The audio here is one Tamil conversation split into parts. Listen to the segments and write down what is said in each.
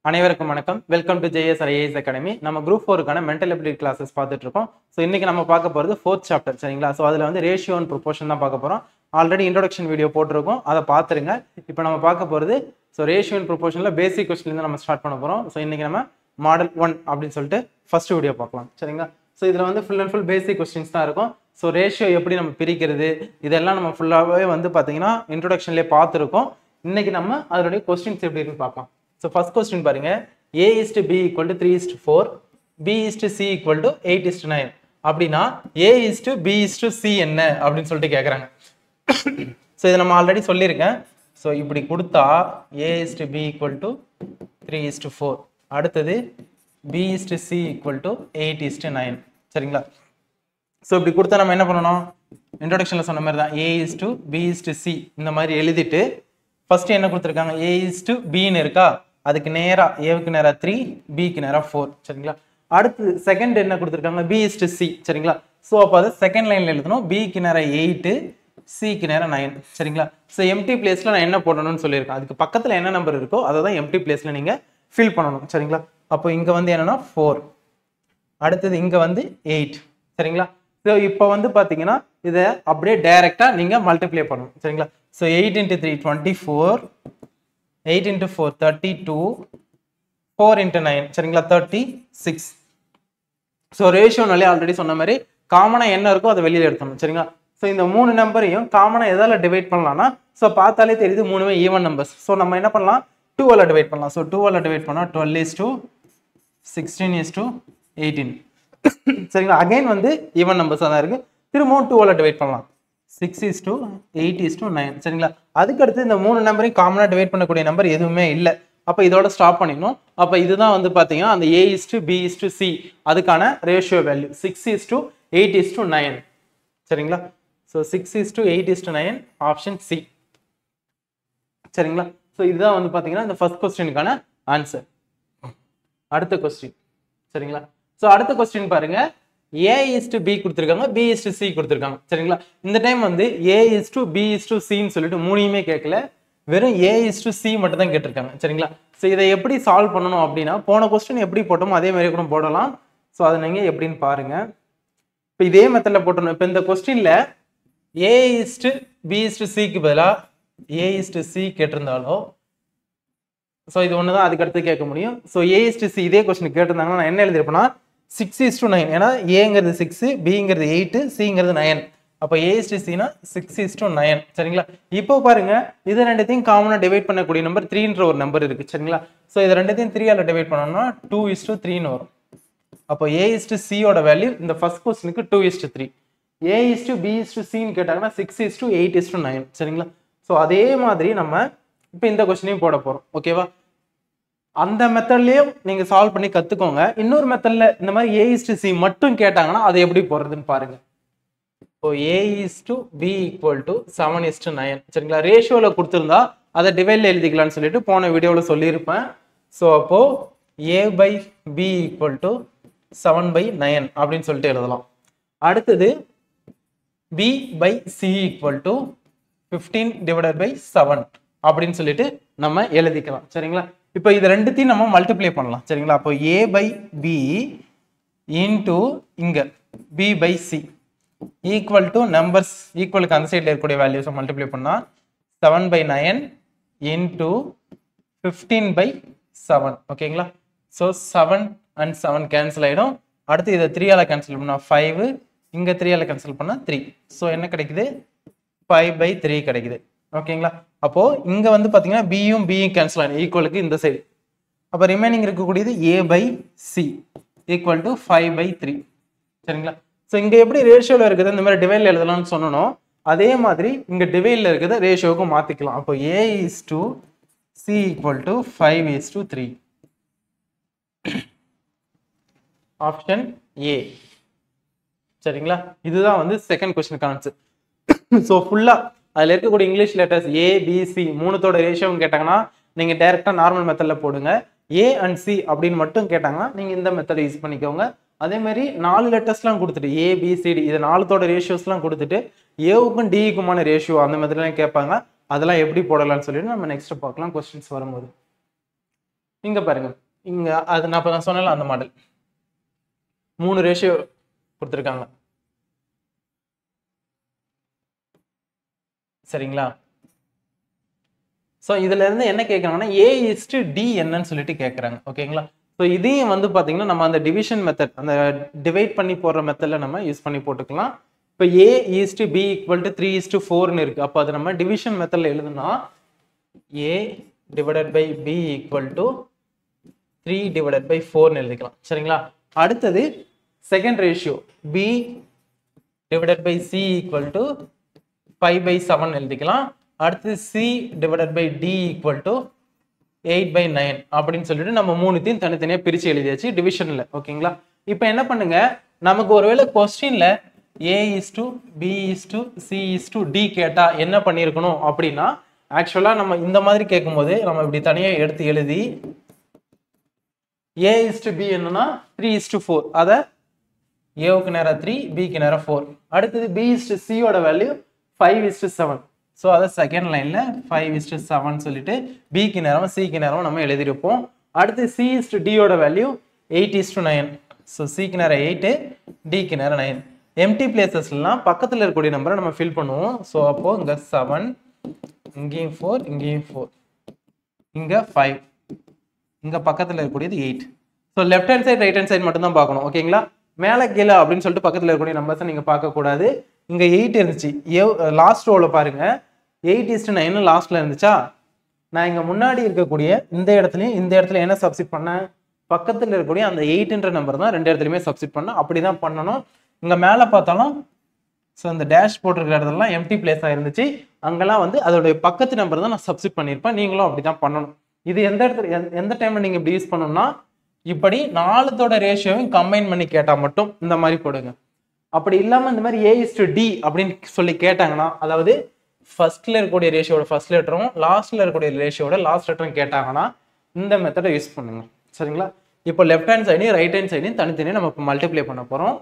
அனைவருக்கும் வணக்கம் welcome to JS IAS academy நம்ம குரூப் ஃபோருக்கான மென்டல் எபிலிட்டி கிளாஸஸ் பார்த்துட்டு இருக்கோம் ஸோ இன்னைக்கு நம்ம பார்க்க போகிறது ஃபோர்த் சாப்டர் சரிங்களா ஸோ அதில் வந்து ரேஷியோ அண்ட் ப்ரொபோஷன் தான் பார்க்க போகிறோம் ஆல்ரெடி இன்ட்ரோடக்ஷன் வீடியோ போட்டிருக்கோம் அதை பார்த்துருங்க இப்போ நம்ம பார்க்க போகிறது ஸோ ரேஷியோ அண்ட் ப்ரொபோஷனில் பேசிக் கொஸ்டின்லேருந்து நம்ம ஸ்டார்ட் பண்ண போகிறோம் ஸோ இன்னைக்கு நம்ம மாடல் ஒன் அப்படின்னு சொல்லிட்டு ஃபர்ஸ்ட் வீடியோ பார்க்கலாம் சரிங்களா ஸோ இதில் வந்து full and full basic questions தான் இருக்கும் ஸோ ரேஷியோ எப்படி நம்ம பிரிக்கிறது இதெல்லாம் நம்ம ஃபுல்லாகவே வந்து பார்த்தீங்கன்னா இன்ட்ரோடக்ஷன்லேயே பார்த்துருக்கோம் இன்னைக்கு நம்ம அதனுடைய கொஸ்டின்ஸ் எப்படி இருக்குன்னு பார்க்கலாம் ஸோ ஃபர்ஸ்ட் கொஸ்டின் பாருங்க A is to B equal to three is to four B is to C equal to eight is to nine அப்படின்னா A is to B is to C என்ன அப்படின்னு சொல்லிட்டு கேட்குறாங்க ஸோ இதை நம்ம ஆல்ரெடி சொல்லியிருக்கேன் ஸோ இப்படி கொடுத்தா A is to B equal to three is to four அடுத்தது B is to C equal to eight is to nine சரிங்களா ஸோ இப்படி கொடுத்தா நம்ம என்ன பண்ணணும் இன்ட்ரோடக்ஷனில் சொன்ன மாதிரி தான் A is to B is to C இந்த மாதிரி எழுதிட்டு ஃபர்ஸ்ட் என்ன கொடுத்துருக்காங்க ஏ இஸ் டு பின்னு இருக்கா அதுக்கு நேராக ஏவுக்கு நேராக த்ரீ பிக்கு நேராக ஃபோர் சரிங்களா அடுத்து செகண்ட் என்ன கொடுத்துருக்காங்க பி இஸ் டு சி சரிங்களா ஸோ அப்போ அதை செகண்ட் லைனில் எழுதணும் பிக்கு நேராக எயிட்டு சிக்கு நேரம் நைன் சரிங்களா ஸோ எம்டி பிளேஸில் நான் என்ன போடணும்னு சொல்லியிருக்கேன் அதுக்கு பக்கத்தில் என்ன நம்பர் இருக்கோ அதை தான் எம்டி பிளேஸில் நீங்கள் ஃபில் பண்ணணும் சரிங்களா அப்போ இங்கே வந்து என்னன்னா ஃபோர் அடுத்தது இங்கே வந்து எயிட் சரிங்களா ஸோ இப்போ வந்து பார்த்தீங்கன்னா இதை அப்படியே டைரெக்டாக நீங்கள் மல்டிப்ளை பண்ணணும் சரிங்களா so eight into three twenty four eight into four thirty two four into nine சரிங்களா தேர்ட்டி சிக்ஸ் ஸோ ரேஷியோனாலே ஆல்ரெடி சொன்ன மாதிரி காமனாக என்ன இருக்கோ அதை வெளியில் எடுத்தணும் சரிங்களா ஸோ இந்த மூணு நம்பரையும் காமனாக எதால் டிவைட் பண்ணலாம்னா ஸோ பார்த்தாலே தெரியுது மூணுமே ஈவன் நம்பர்ஸ் ஸோ நம்ம என்ன பண்ணலாம் டூவால் டிவைட் பண்ணலாம் ஸோ டூவால் டிவைட் பண்ணால் twelve is to sixteen is to eighteen சரிங்களா அகைன் வந்து ஈவன் நம்பர்ஸாக தான் இருக்குது திரும்பவும் டூவால் டிவைட் பண்ணலாம் six is to eight is to nine சரிங்களா அதுக்கடுத்து இந்த மூணு நம்பரையும் காமனாக டிவைட் பண்ணக்கூடிய நம்பர் எதுவுமே இல்லை அப்போ இதோட ஸ்டாப் பண்ணிடணும் அப்போ இதுதான் வந்து பார்த்தீங்கன்னா அந்த A is to B is to C அதுக்கான ratio value six is to eight is to nine சரிங்களா so six is to eight is to nine option C சரிங்களா ஸோ இதுதான் வந்து பார்த்தீங்கன்னா இந்த ஃபர்ஸ்ட் கொஸ்டினுக்கான ஆன்சர் அடுத்த கொஸ்டின் சரிங்களா ஸோ அடுத்த கொஸ்டின் பாருங்க ஏ இஸ் டு பி கொடுத்துருக்காங்க பி இஸ் டு சி கொடுத்துருக்காங்க சரிங்களா இந்த டைம் வந்து A is to B is to சின்னு சொல்லிட்டு மூணையுமே கேட்கல வெறும் ஏ இஸ் டு சி மட்டும் தான் கேட்டிருக்காங்க சரிங்களா ஸோ இதை எப்படி சால்வ் பண்ணணும் அப்படின்னா போன கொஸ்டின் எப்படி போட்டோமோ அதே மாதிரி கூட போடலாம் ஸோ அதை நீங்கள் எப்படின்னு பாருங்க இப்போ இதே மெத்தடில் போட்டணும் இப்போ இந்த கொஸ்டினில் A is to B is to சிக்கு பதிலாக ஏ இஸ் டு சி கேட்டிருந்தாலோ ஸோ இது ஒன்று தான் அதுக்கு அடுத்து கேட்க முடியும் so A is to C இதே கொஸ்டின் கேட்டிருந்தாங்கன்னா நான் என்ன எழுதிருப்பேன்னா சிக்ஸ் இஸ் டு நைன் ஏன்னா ஏங்கிறது சிக்ஸு பிங்கிறது எயிட்டு சிங்கிறது நயன் அப்போ ஏ இஸ் டு சினா சிக்ஸ் இஸ் டு நயன் சரிங்களா இப்போ பாருங்க இது ரெண்டுத்தையும் காமனாக டிவைட் பண்ணக்கூடிய நம்பர் த்ரீன்ற ஒரு நம்பர் இருக்கு சரிங்களா ஸோ இது ரெண்டுத்தையும் த்ரீயால் டிவைட் பண்ணோம்னா டூ இஸ் டு த்ரீன்னு வரும் அப்போ ஏ இஸ் டு சியோட வேல்யூ இந்த ஃபர்ஸ்ட் கொஸ்டினுக்கு two is to three A is to B is to சின்னு கேட்டாங்கன்னா six is to eight is to nine சரிங்களா ஸோ அதே மாதிரி நம்ம இப்போ இந்த கொஸ்டினையும் போட போகிறோம் ஓகேவா அந்த மெத்தட்லயே நீங்க சால்வ் பண்ணி கத்துக்கோங்க இன்னொரு மெத்தட்ல இந்த மாதிரி ஏ இஸ் டு சி மட்டும் கேட்டாங்கன்னா அதை எப்படி போடுறதுன்னு பாருங்க இப்போ A is to B equal to seven is to nine சரிங்களா ரேஷியோவில் கொடுத்துருந்தா அதை டிவைட்ல எழுதிக்கலாம்னு சொல்லிட்டு போன வீடியோவில் சொல்லியிருப்பேன் ஸோ அப்போ A by B equal to seven by nine அப்படின்னு சொல்லிட்டு எழுதலாம் அடுத்தது B by C equal to fifteen divided by seven அப்படின்னு சொல்லிட்டு நம்ம எழுதிக்கலாம் சரிங்களா இப்போ இது ரெண்டுத்தையும் நம்ம மல்டிப்ளை பண்ணலாம் சரிங்களா அப்போ ஏ பை பி இன்டு இங்க B by C equal to numbers ஈக்குவலுக்கு அந்த சைடில் இருக்கக்கூடிய வேல்யூஸை மல்டிப்ளை பண்ணால் seven by nine into fifteen by seven ஓகேங்களா so seven and seven cancel ஆகிடும் அடுத்து இதை த்ரீயால் கேன்சல் பண்ணால் ஃபைவ் இங்கே த்ரீயால் கேன்சல் பண்ணால் த்ரீ ஸோ என்ன கிடைக்குது ஃபைவ் பை த்ரீ கிடைக்குது ஓகேங்களா அப்போ இங்க வந்து பாத்தீங்கன்னா பியும் பியும் கேன்சல் ஆகும் ஈக்குவலுக்கு இந்த சைடு அப்போ ரிமைனிங் இருக்கக்கூடியது A by C equal to five by three சரிங்களா ஸோ இங்க எப்படி ரேஷியோவில் இருக்குது இந்த மாதிரி டிவைட்ல எழுதலாம்னு சொன்னோம் அதே மாதிரி இங்க டிவைட்ல இருக்கிறத ரேஷியோவுக்கு மாத்திக்கலாம் அப்போ A is to C equal to five is to three option A சரிங்களா இதுதான் வந்து செகண்ட் கொஸ்டினுக்கு ஆன்சர் ஸோ ஃபுல்லாக அதில் இருக்கக்கூடிய இங்கிலீஷ் லெட்டர்ஸ் ஏ பிசி மூணுத்தோட ரேஷியோன்னு கேட்டாங்கன்னா நீங்கள் டேரெக்டாக நார்மல் மெத்தடில் போடுங்க ஏ அண்ட் சி அப்படின்னு மட்டும் கேட்டாங்கன்னா நீங்கள் இந்த மெத்தடை யூஸ் பண்ணிக்கோங்க அதே மாதிரி நாலு லெட்டர்ஸ்லாம் கொடுத்துட்டு ஏ பிசிடி இது நாலுத்தோட ரேஷியோஸ்லாம் கொடுத்துட்டு ஏவுக்கும் டிக்குமான ரேஷியோ அந்த மாதிரிலாம் கேட்பாங்க அதெல்லாம் எப்படி போடலாம்னு சொல்லிட்டு நம்ம நெக்ஸ்ட் பார்க்கலாம் கொஸ்டின்ஸ் வரும்போது இங்க பாருங்க இங்க அது நான் இப்போ நான் சொன்னல அந்த மாடல் மூணு ரேஷியோ கொடுத்துருக்காங்க சரிங்களா ஸோ இதுல இருந்து என்ன கேட்குறாங்கன்னா ஏ இஸ்டு டி என்னன்னு சொல்லிட்டு கேட்குறாங்க ஓகேங்களா ஸோ இதையும் வந்து பார்த்தீங்கன்னா நம்ம அந்த டிவிஷன் மெத்தட் அந்த டிவைட் பண்ணி போடுற மெத்தடில் நம்ம யூஸ் பண்ணி போட்டுக்கலாம் இப்போ A is to B equal to three is to ஃபோர்னு இருக்கு அப்போ அது நம்ம டிவிஷன் மெத்தடில் எழுதுனா A divided by B equal to three divided by ஃபோர்னு எழுதிக்கலாம் சரிங்களா அடுத்தது second ratio B divided by C equal to five by seven எழுதிக்கலாம் அடுத்து C divided by D equal to eight by nine அப்படின்னு சொல்லிட்டு நம்ம மூணுத்தையும் தனித்தனியாக பிரித்து எழுதியாச்சு டிவிஷனில் ஓகேங்களா இப்போ என்ன பண்ணுங்க நமக்கு ஒருவேளை கொஸ்டின்ல A is to B is to C is to D கேட்டா என்ன பண்ணியிருக்கணும் அப்படின்னா ஆக்சுவலாக நம்ம இந்த மாதிரி கேட்கும்போது நம்ம இப்படி தனியாக எடுத்து எழுதி ஏ இஸ் டு பி என்னன்னா த்ரீ இஸ் டு ஃபோர் அதை ஏவுக்கு நேரம் த்ரீ பிக்கு நேரம் ஃபோர் அடுத்தது பி இஸ் டு சியோட value five is to seven so அதை செகண்ட் லைனில் ஃபைவ் இஸ் டு செவன் சொல்லிட்டு பிக்கு நேரம் சிக்கு நேரம் நம்ம எழுதியிருப்போம் அடுத்து சி இஸ் டு டியோட value eight is to nine so சிக்கு நேரம் எயிட்டு டிக்கு நேரம் நைன் எம்டி பிளேசஸ்லாம் பக்கத்தில் இருக்கக்கூடிய நம்பரை நம்ம ஃபில் பண்ணுவோம் ஸோ அப்போது இங்கே செவன் இங்கேயும் ஃபோர் இங்கேயும் ஃபோர் இங்கே ஃபைவ் இங்கே பக்கத்தில் இருக்கக்கூடியது eight so left hand side right hand side மட்டும் தான் பார்க்கணும் ஓகேங்களா மேலே கீழே அப்படின்னு சொல்லிட்டு பக்கத்தில் இருக்கக்கூடிய நம்பர்ஸை நீங்கள் பார்க்கக்கூடாது இங்கே எயிட் இருந்துச்சு லாஸ்ட் ரோவில் பாருங்க எயிட் இஸ்டு நைன் லாஸ்ட்டில் இருந்துச்சா நான் இங்கே முன்னாடி இருக்கக்கூடிய இந்த இடத்துலையும் இந்த இடத்துல என்ன சப்ஸ்டிட் பண்ணேன் பக்கத்தில் இருக்கக்கூடிய அந்த எயிட்ன்ற நம்பர் தான் ரெண்டு இடத்துலையுமே சப்ஸ்டிட் பண்ணேன் அப்படி தான் பண்ணணும் இங்கே மேலே பார்த்தாலும் ஸோ அந்த டேஷ் போட்டிருக்கிற இடத்துலலாம் எம்டி பிளேஸாக இருந்துச்சு அங்கெல்லாம் வந்து அதோடைய பக்கத்து நம்பர் தான் நான் சப்ஸ்டிட் பண்ணியிருப்பேன் நீங்களும் அப்படி தான் பண்ணணும் இது எந்த இடத்துல எந்த- எந்த டைமில் நீங்கள் இப்படி யூஸ் பண்ணணும்னா இப்படி நாலுத்தோட ரேஷியோவையும் கம்பைன் பண்ணி கேட்டால் மட்டும் இந்த மாதிரி போடுங்க அப்படி இல்லாமல் இந்த மாதிரி ஏ இஸ் டு டி அப்படின்னு சொல்லி கேட்டாங்கன்னா அதாவது ஃபர்ஸ்ட்ல இருக்கக்கூடிய ரேஷியோட ஃபர்ஸ்ட் லெட்டரும் லாஸ்ட்ல இருக்கக்கூடிய ரேஷியோட லாஸ்ட் லெட்டரும் கேட்டாங்கன்னா இந்த மெத்தடை யூஸ் பண்ணுங்க சரிங்களா இப்போ லெஃப்ட் ஹேண்ட் சைடையும் ரைட் ஹேண்ட் சைடையும் தனித்தனியாக நம்ம இப்போ மல்டிப்ளை பண்ண போகிறோம்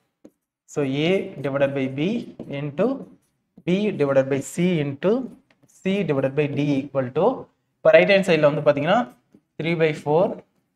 so A divided by B into B divided by C into C divided by D equal to இப்போ ரைட் ஹேண்ட் சைடில் வந்து பார்த்தீங்கன்னா three by four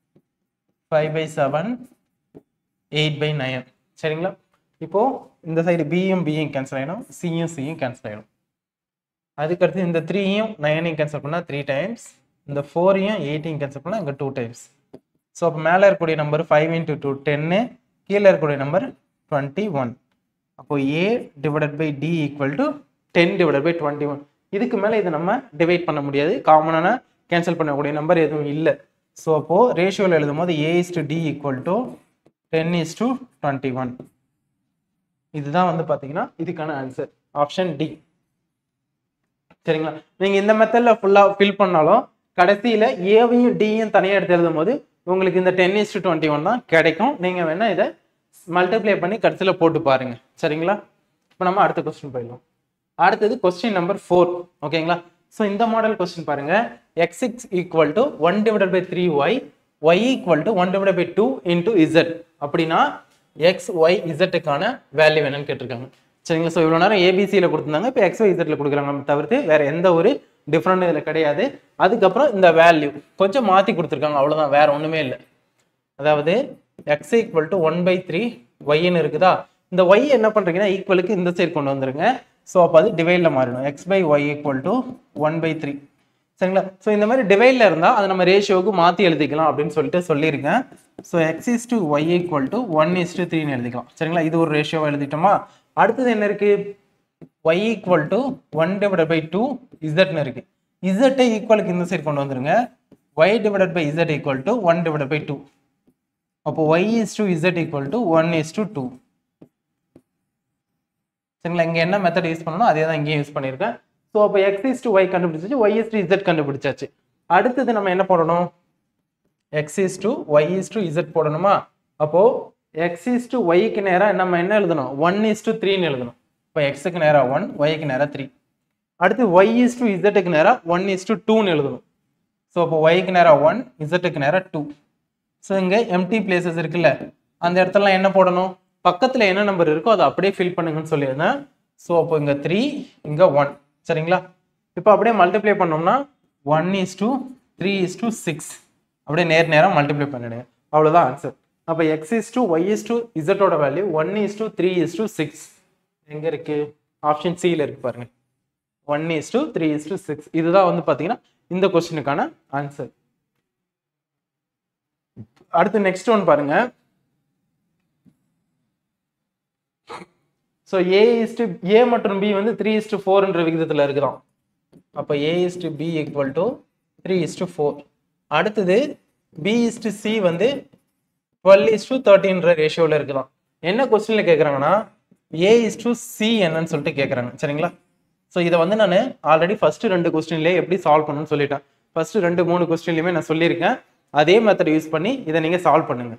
five by seven eight by nine சரிங்களா இப்போ இந்த சைடு பியும் பியும் கேன்சல் ஆகிடும் சியும் சியும் கேன்சல் ஆகிடும் அதுக்கடுத்து இந்த த்ரீயும் நைனையும் கேன்சல் பண்ணால் த்ரீ டைம்ஸ் இந்த ஃபோரையும் எயிட்டையும் கேன்சல் பண்ணால் இங்கே டூ டைம்ஸ் ஸோ அப்போ மேலே இருக்கக்கூடிய நம்பர் ஃபைவ் இன்ட்டு டூ டென்னு கீழே இருக்கக்கூடிய நம்பர் டுவெண்ட்டி ஒன் அப்போ A divided by D equal to ten divided by twenty one இதுக்கு மேலே இதை நம்ம டிவைட் பண்ண முடியாது காமனான கேன்சல் பண்ணக்கூடிய நம்பர் எதுவும் இல்லை ஸோ அப்போது ரேஷியோவில் எழுதும் போது A is to D equal to ten is to twenty one இதுதான் வந்து பார்த்தீங்கன்னா இதுக்கான ஆன்சர் ஆப்ஷன் டி சரிங்களா நீங்க இந்த மெத்தட்ல ஃபுல்லா ஃபில் பண்ணாலும் கடைசியில ஏவையும் டியும் தனியா எடுத்து எழுதும் போது உங்களுக்கு இந்த டென் இஸ் டுவெண்ட்டி ஒன் தான் கிடைக்கும் நீங்க வேணா இதை மல்டிப்ளை பண்ணி கடைசியில போட்டு பாருங்க சரிங்களா இப்போ நம்ம அடுத்த கொஸ்டின் போயிடலாம் அடுத்தது கொஸ்டின் நம்பர் ஃபோர் ஓகேங்களா ஸோ இந்த மாடல் கொஸ்டின் பாருங்க X six equal to one divided by three Y Y equal to one divide by two into Z அப்படின்னா எக்ஸ் ஒய் இசட்டுக்கான வேல்யூ என்னன்னு கேட்டிருக்காங்க சரிங்களா ஸோ இவ்வளோ நேரம் ஏபிசியில் கொடுத்துருந்தாங்க இப்போ எக்ஸ் ஒய் இசட்டில் கொடுக்குறாங்க தவிர்த்து வேற எந்த ஒரு டிஃப்ரெண்ட் இதில் கிடையாது அதுக்கப்புறம் இந்த வேல்யூ கொஞ்சம் மாற்றி கொடுத்துருக்காங்க அவ்வளோதான் வேற ஒன்றுமே இல்லை அதாவது X equal to one by three ஒய்ன்னு இருக்குதா இந்த ஒய் என்ன பண்ணுறீங்கன்னா ஈக்குவலுக்கு இந்த சைடு கொண்டு வந்துருங்க ஸோ அப்போ அது டிவைடில் மாறிடும் X by Y equal to one by three சரிங்களா ஸோ இந்த மாதிரி டிவைடில் இருந்தால் அதை நம்ம ரேஷியோவுக்கு மாற்றி எழுதிக்கலாம் அப்படின்னு சொல்லிட்டு சொல்லியிருக்கேன் so X is to Y equal to one is to த்ரீன்னு எழுதிக்கலாம் சரிங்களா இது ஒரு ரேஷியோவை எழுதிட்டோமா அடுத்தது என்ன இருக்கு Y equal to one divide by two இசட்னு இருக்கு இசட்டை ஈக்குவலுக்கு இந்த சைடு கொண்டு வந்துருங்க Y divide by Z equal to one divide by two அப்போ y is to Z equal to one is to two சரிங்களா இங்கே என்ன மெத்தட் யூஸ் பண்ணணும் அதே தான் இங்கேயும் யூஸ் பண்ணியிருக்கேன் ஸோ அப்போ எக்ஸ் இஸ் டு ஒய் கண்டுபிடிச்சாச்சு ஒய் இஸ் டு இசட் கண்டுபிடிச்சாச்சு அடுத்தது நம்ம என்ன போடணும் X is to Y is to Z போடணுமா அப்போ எக்ஸ் இஸ் டு ஒய்க்கு நேராக நம்ம என்ன எழுதணும் ஒன் இஸ் டு த்ரீன்னு எழுதணும் இப்போ எக்ஸுக்கு நேராக ஒன் ஒய்க்கு நேராக த்ரீ அடுத்து ஒய் இஸ் டு இசட்டுக்கு நேராக ஒன் இஸ் டு டூன்னு எழுதணும் ஸோ அப்போ ஒய்க்கு நேராக ஒன் இசட்டுக்கு நேராக டூ ஸோ இங்கே எம்டி பிளேசஸ் இருக்குல்ல அந்த இடத்துலலாம் என்ன போடணும் பக்கத்தில் என்ன நம்பர் இருக்கோ அதை அப்படியே ஃபில் பண்ணுங்கன்னு சொல்லியிருந்தேன் ஸோ அப்போ இங்கே த்ரீ இங்கே ஒன் சரிங்களா இப்போ அப்படியே மல்டிப்ளை பண்ணோம்னா one is to three is to six அப்படியே நேர் நேராக மல்டிப்ளை பண்ணிடுங்க அவ்வளோதான் ஆன்சர் அப்போ X is to Y is to இசட்டோட value one is to three is to six எங்கே இருக்கு ஆப்ஷன் சியில் இருக்கு பாருங்க one is to three is to six இதுதான் வந்து பார்த்தீங்கன்னா இந்த கொஸ்டினுக்கான ஆன்சர் அடுத்து நெக்ஸ்ட் ஒன் பாருங்க so A is to A மற்றும் பி வந்து த்ரீ இஸ் டு ஃபோர்ன்ற விகிதத்தில் இருக்குதான் அப்போ A is to B equal to three is to four அடுத்தது பி இஸ் டு சி வந்து டுவெல் இஸ் டு தேர்ட்டின்ற ரேஷியோவில் இருக்குதான் என்ன கொஸ்டினில் கேட்குறாங்கன்னா ஏ இஸ் டு சி என்னன்னு சொல்லிட்டு கேட்குறாங்க சரிங்களா ஸோ இதை வந்து நான் ஆல்ரெடி ஃபர்ஸ்ட் ரெண்டு கொஸ்டின்லேயே எப்படி சால்வ் பண்ணணும்னு சொல்லிட்டேன் ஃபர்ஸ்ட் ரெண்டு மூணு கொஸ்டின்லையுமே நான் சொல்லியிருக்கேன் அதே மெத்தட் யூஸ் பண்ணி இதை நீங்கள் சால்வ் பண்ணுங்க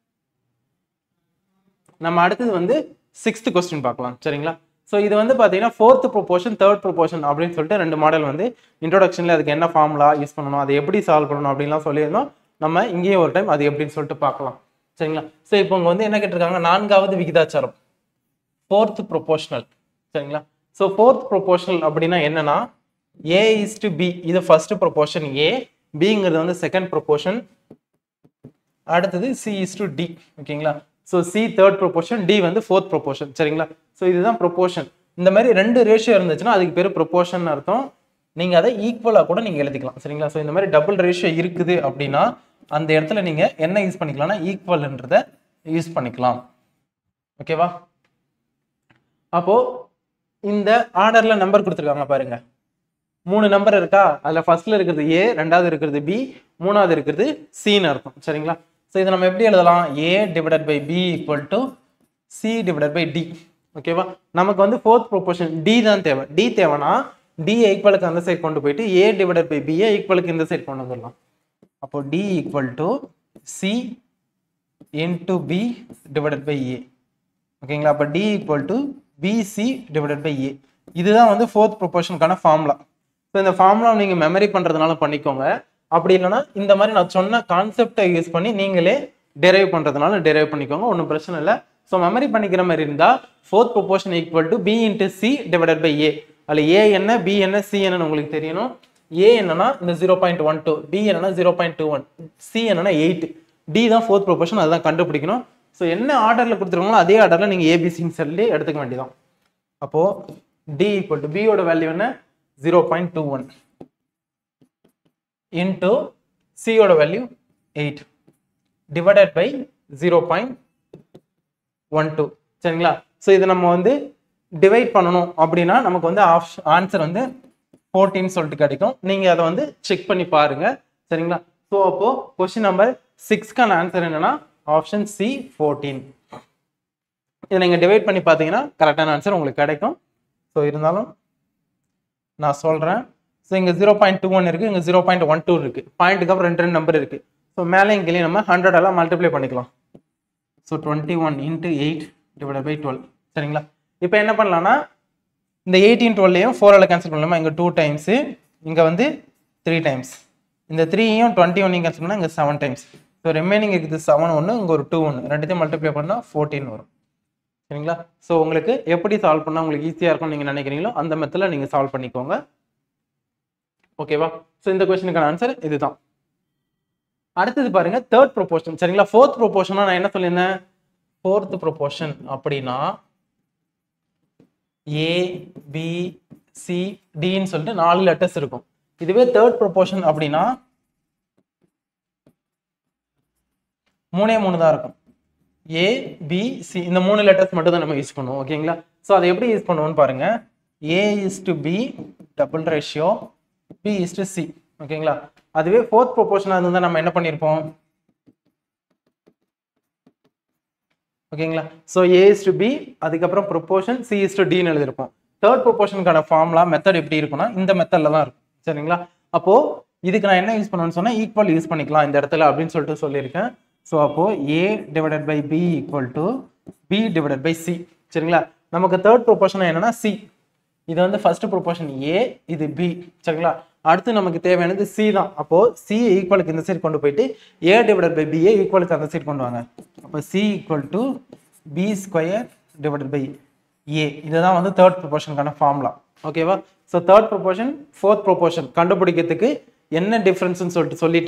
நம்ம அடுத்தது வந்து சிக்ஸ்த் கொஸ்டின் பார்க்கலாம் சரிங்களா ஸோ இது வந்து பார்த்தீங்கன்னா ஃபோர்த் ப்ரொபோஷன் தேர்ட் ப்ரொபோஷன் அப்படின்னு சொல்லிட்டு ரெண்டு மாடல் வந்து இன்ட்ரோடக்ஷனில் அதுக்கு என்ன ஃபார்முலா யூஸ் பண்ணணும் அதை எப்படி சால்வ் பண்ணணும் அப்படின்லாம் சொல்லியிருந்தோம் நம்ம இங்கேயும் ஒரு டைம் அது எப்படின்னு சொல்லிட்டு பார்க்கலாம் சரிங்களா ஸோ இப்போ இங்கே வந்து என்ன கேட்டிருக்காங்க நான்காவது விகிதாச்சாரம் ஃபோர்த் ப்ரொபோஷனல் சரிங்களா ஸோ ஃபோர்த் ப்ரொபோஷனல் அப்படின்னா என்னன்னா ஏ இஸ் டு பி இது ஃபர்ஸ்ட் ப்ரொபோஷன் ஏ பிங்கிறது வந்து செகண்ட் ப்ரொபோஷன் அடுத்தது சி இஸ் டு டி ஓகேங்களா so C third proportion D வந்து ஃபோர்த் ப்ரொபோஷன் சரிங்களா ஸோ இதுதான் ப்ரொபோஷன் இந்த மாதிரி ரெண்டு ரேஷியோ இருந்துச்சுன்னா அதுக்கு பேர் ப்ரொபோஷன் அர்த்தம் நீங்கள் அதை ஈக்குவலாக கூட நீங்கள் எழுதிக்கலாம் சரிங்களா ஸோ இந்த மாதிரி டபுள் ரேஷியோ இருக்குது அப்படின்னா அந்த இடத்துல நீங்கள் என்ன யூஸ் பண்ணிக்கலாம்னா ஈக்குவல்ன்றத யூஸ் பண்ணிக்கலாம் ஓகேவா அப்போ இந்த ஆர்டர்ல நம்பர் கொடுத்துருக்காங்க பாருங்க மூணு நம்பர் இருக்கா அதுல ஃபர்ஸ்ட்ல இருக்கிறது ஏ ரெண்டாவது இருக்கிறது பி மூணாவது இருக்கிறது சின்னு அர்த்தம் சரிங்களா ஸோ இதை நம்ம எப்படி எழுதலாம் A divided by B equal to C divided by D ஓகேவா நமக்கு வந்து ஃபோர்த் ப்ரொபோஷன் டி தான் தேவை டி தேவைன்னா டி ஈக்குவலுக்கு அந்த சைடு கொண்டு போயிட்டு ஏ டிவைடட் பை பிஏ ஈக்குவலுக்கு இந்த சைடு கொண்டு வந்துடலாம் அப்போ D equal to C into B divided by A ஓகேங்களா அப்போ D equal to BC divided by A இதுதான் வந்து ஃபோர்த் ப்ரொபோஷனுக்கான ஃபார்முலா ஸோ இந்த ஃபார்முலா நீங்கள் மெமரி பண்ணுறதுனால பண்ணிக்கோங்க அப்படி இல்லைன்னா இந்த மாதிரி நான் சொன்ன கான்செப்டை யூஸ் பண்ணி நீங்களே டெரைவ் பண்ணுறதுனால டெரைவ் பண்ணிக்கோங்க ஒன்றும் பிரச்சனை இல்லை ஸோ மெமரி பண்ணிக்கிற மாதிரி இருந்தால் fourth proportion equal to B into C divided by A அதில் ஏ என்ன பி என்ன சி என்னன்னு உங்களுக்கு தெரியணும் ஏ என்னன்னா இந்த zero point one two B என்னன்னா zero point two one C என்னன்னா எயிட் டி தான் ஃபோர்த் ப்ரொபோஷன் அதுதான் கண்டுபிடிக்கணும் ஸோ என்ன ஆர்டரில் கொடுத்துருக்காங்களோ அதே ஆர்டரில் நீங்கள் ஏபிசின்னு சொல்லி எடுத்துக்க வேண்டியதான் அப்போது டி ஈக்குவல் டு பியோட வேல்யூ என்ன zero point two one into சியோட value eight divided by zero point one two சரிங்களா ஸோ இதை நம்ம வந்து டிவைட் பண்ணணும் அப்படின்னா நமக்கு வந்து ஆன்சர் வந்து ஃபோர்டீன் சொல்லிட்டு கிடைக்கும் நீங்கள் அதை வந்து செக் பண்ணி பாருங்க சரிங்களா ஸோ அப்போ கொஸ்டின் நம்பர் சிக்ஸ்க்கான ஆன்சர் என்னன்னா ஆப்ஷன் சி ஃபோர்டீன் இதை நீங்கள் டிவைட் பண்ணி பார்த்தீங்கன்னா கரெக்டான ஆன்சர் உங்களுக்கு கிடைக்கும் ஸோ இருந்தாலும் நான் சொல்கிறேன் ஸோ இங்கே ஜீரோ பாயிண்ட் டூ ஒன் இருக்குது இங்கே ஜீரோ பாயிண்ட் ஒன் டூ இருக்குது பாயிண்ட்டுக்கு அப்புறம் ரெண்டு ரெண்டு நம்பர் இருக்குது ஸோ மேலே இங்கேயும் நம்ம ஹண்ட்ரட் எல்லாம் மல்டிப்ளை பண்ணிக்கலாம் so twenty one into eight divide by twelve சரிங்களா இப்போ என்ன பண்ணலாம்னா இந்த எயிட்டீன் டுவெல்லையும் ஃபோரால் கேன்சல் பண்ணலாமா இங்கே டூ டைம்ஸு இங்கே வந்து த்ரீ டைம்ஸ் இந்த த்ரீயும் டுவெண்ட்டி ஒன்னையும் கேன்சல் பண்ணால் இங்கே செவன் டைம்ஸ் ஸோ ரிமைனிங் இருக்குது செவன் ஒன்று இங்கே ஒரு டூ ஒன்று ரெண்டுத்தையும் மல்டிப்ளை பண்ணால் ஃபோர்டீன் வரும் சரிங்களா ஸோ உங்களுக்கு எப்படி சால்வ் பண்ணால் உங்களுக்கு ஈஸியாக இருக்கும்னு நீங்கள் நினைக்கிறீங்களோ அந்த மெத்தடில் நீங்கள் சால்வ் பண்ணிக்கோங்க ஓகேவா ஸோ இந்த கொஸ்டினுக்கான ஆன்சர் இதுதான் அடுத்தது பாருங்க தேர்ட் ப்ரொபோஷன் சரிங்களா ஃபோர்த் ப்ரொபோஷனா நான் என்ன சொல்லியிருந்தேன் ஃபோர்த் ப்ரொபோஷன் அப்படின்னா ஏ பி சி டின்னு சொல்லிட்டு நாலு லெட்டர்ஸ் இருக்கும் இதுவே தேர்ட் ப்ரொபோஷன் அப்படின்னா மூணே மூணு தான் இருக்கும் ஏ பி சி இந்த மூணு லெட்டர்ஸ் மட்டும் தான் நம்ம யூஸ் பண்ணுவோம் ஓகேங்களா ஸோ அதை எப்படி யூஸ் பண்ணுவோம்னு பாருங்க A is to B double ratio B is to C ஓகேங்களா அதுவே ஃபோர்த் ப்ரொபோஷனாக இருந்தால் நம்ம என்ன பண்ணியிருப்போம் ஓகேங்களா so A is to B அதுக்கப்புறம் ப்ரொபோஷன் சி இஸ் டு டின்னு எழுதியிருப்போம் தேர்ட் ப்ரொபோஷனுக்கான ஃபார்முலா மெத்தட் எப்படி இருக்கும்னா இந்த மெத்தடில் தான் இருக்கும் சரிங்களா அப்போ இதுக்கு நான் என்ன யூஸ் பண்ணுவேன்னு சொன்னால் ஈக்குவல் யூஸ் பண்ணிக்கலாம் இந்த இடத்துல அப்படின்னு சொல்லிட்டு சொல்லியிருக்கேன் ஸோ அப்போ A divided by B equal to B divided by C சரிங்களா நமக்கு தேர்ட் ப்ரொபோஷன் என்னன்னா சி இது வந்து ஃபர்ஸ்ட் ப்ரொபோஷன் ஏ இது பி சரிங்களா அடுத்து நமக்கு தேவையானது சி தான் அப்போ சி ஈக்குவலுக்கு இந்த சைடு கொண்டு போயிட்டு ஏ டிவைடட் பை பிஏ ஈக்குவலுக்கு அந்த சைடு கொண்டு வாங்க அப்போ C equal to B square divided by A இதுதான் வந்து தேர்ட் ப்ரொபோஷனுக்கான ஃபார்முலா ஓகேவா so third proportion fourth proportion கண்டுபிடிக்கிறதுக்கு என்ன டிஃப்ரென்ஸ்னு சொல்லிட்டு சொல்லிட்டேன்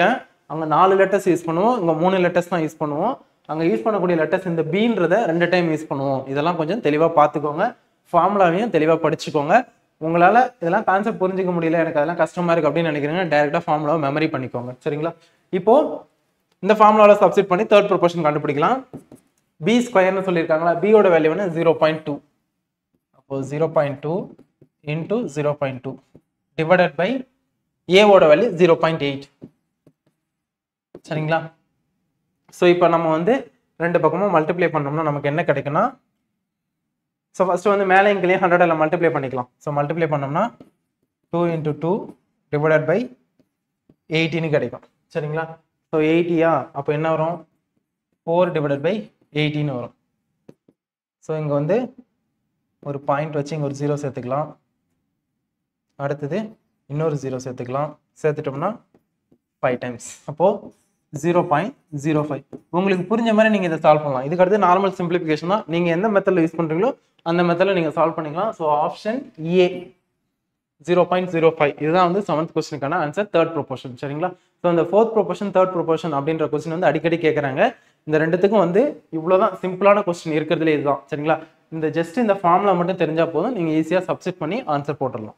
அங்கே நாலு லெட்டர்ஸ் யூஸ் பண்ணுவோம் இங்கே மூணு லெட்டர்ஸ் தான் யூஸ் பண்ணுவோம் அங்கே யூஸ் பண்ணக்கூடிய லெட்டர்ஸ் இந்த பீன்றத ரெண்டு டைம் யூஸ் பண்ணுவோம் இதெல்லாம் கொஞ்சம் தெளிவாக பார்த்துக்கோங்க ஃபார்முலாவையும் தெளிவாக படிச்சுக்கோங்க உங்களால் இதெல்லாம் கான்செப்ட் புரிஞ்சுக்க முடியல எனக்கு அதெல்லாம் கஷ்டமாக இருக்குது அப்படின்னு நினைக்கிறீங்க டேரெக்டாக ஃபார்முலாவை மெமரி பண்ணிக்கோங்க சரிங்களா இப்போ இந்த ஃபார்முலாவில் சப்ஸ்டிட் பண்ணி தேர்ட் ப்ரொபோர்ஷன் கண்டுபிடிக்கலாம் பி ஸ்கொயர்னு சொல்லியிருக்காங்களா பியோட வேல்யூ வந்து ஜீரோ பாயிண்ட் டூ அப்போ zero point two into zero point two divided by ஏவோட வேல்யூ ஜீரோ பாயிண்ட் எயிட் சரிங்களா ஸோ இப்போ நம்ம வந்து ரெண்டு பக்கமும் மல்டிப்ளை பண்ணோம்னா நமக்கு என்ன கிடைக்குன்னா ஸோ ஃபஸ்ட்டு வந்து மேலே இங்கேயும் ஹண்ட்ரடில் மல்டிப்ளை பண்ணிக்கலாம் ஸோ மல்டிப்ளை பண்ணோம்னா two into two divided by எயிட்டின்னு கிடைக்கும் சரிங்களா ஸோ எயிட்டியா அப்போ என்ன வரும் ஃபோர் டிவைடட் பை எயிட்டின்னு வரும் ஸோ இங்கே வந்து ஒரு பாயிண்ட் வச்சு இங்கே ஒரு ஜீரோ சேர்த்துக்கலாம் அடுத்தது இன்னொரு ஜீரோ சேர்த்துக்கலாம் சேர்த்துட்டோம்னா ஃபைவ் டைம்ஸ் அப்போது ஜீரோ பாயிண்ட் ஜீரோ ஃபைவ் உங்களுக்கு புரிஞ்ச மாதிரி நீங்கள் இதை சால்வ் பண்ணலாம் இதுக்கு அடுத்து நார்மல் சிம்பிளிஃபிகேஷன் தான் நீங்கள் எந்த மெத்தடில் யூஸ் பண்ணுறீங்களோ அந்த மெத்தடில் நீங்கள் சால்வ் பண்ணிக்கலாம் so option A zero point zero five இதுதான் வந்து செவன்த் கொஸ்டினுக்கான ஆன்சர் தேர்ட் ப்ரொபோஷன் சரிங்களா ஸோ அந்த ஃபோர்த் ப்ரொபோஷன் தேர்ட் ப்ரொபோஷன் அப்படின்ற கொஸ்டின் வந்து அடிக்கடி கேட்குறாங்க இந்த ரெண்டுத்துக்கும் வந்து இவ்வளோதான் சிம்பிளான கொஸ்டின் இருக்கிறதுலே இதுதான் சரிங்களா இந்த ஜஸ்ட் இந்த ஃபார்முலா மட்டும் தெரிஞ்சால் போதும் நீங்கள் ஈஸியாக சப்ஸ்டிட் பண்ணி ஆன்சர் போட்டுடலாம்